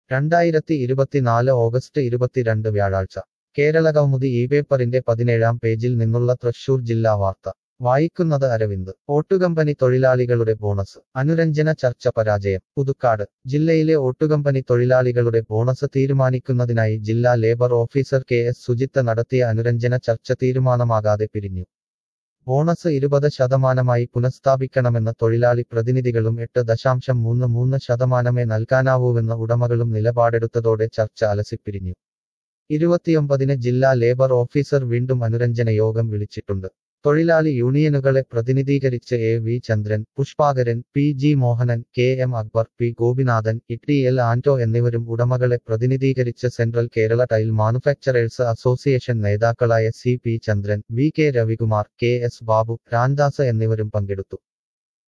രണ്ടായിരത്തി ഇരുപത്തിനാല് ഓഗസ്റ്റ് ഇരുപത്തിരണ്ട് വ്യാഴാഴ്ച കേരളകൗമുദി ഈ പേപ്പറിന്റെ പതിനേഴാം പേജിൽ നിന്നുള്ള തൃശൂർ ജില്ലാ വാർത്ത വായിക്കുന്നത് അരവിന്ദ് ഓട്ടുകമ്പനി തൊഴിലാളികളുടെ ബോണസ് അനുരഞ്ജന ചർച്ച പരാജയം പുതുക്കാട് ജില്ലയിലെ ഓട്ടുകമ്പനി തൊഴിലാളികളുടെ ബോണസ് തീരുമാനിക്കുന്നതിനായി ജില്ലാ labour officer K S Sujith നടത്തിയ അനുരഞ്ജന ചർച്ച തീരുമാനമാകാതെ പിരിഞ്ഞു ബോണസ് ഇരുപത് ശതമാനമായി പുനഃസ്ഥാപിക്കണമെന്ന് തൊഴിലാളി പ്രതിനിധികളും എട്ട് ദശാംശം മൂന്ന് മൂന്ന് ശതമാനമേ നൽകാനാവൂവെന്ന് ഉടമകളും നിലപാടെടുത്തതോടെ ചർച്ച അലസിപ്പിരിഞ്ഞു ഇരുപത്തിയൊമ്പതിന് ജില്ലാ ലേബർ ഓഫീസർ വീണ്ടും അനുരഞ്ജന യോഗം വിളിച്ചിട്ടുണ്ട് തൊഴിലാളി യൂണിയനുകളെ പ്രതിനിധീകരിച്ച് A V Chandran Pushpakaran P G Mohanan K M Akbar P Gopinathan E L Anto എന്നിവരും ഉടമകളെ പ്രതിനിധീകരിച്ച് central Kerala tile manufacturers association നേതാക്കളായ C P Chandran V K Ravikumar K S Babu Ramdas എന്നിവരും പങ്കെടുത്തു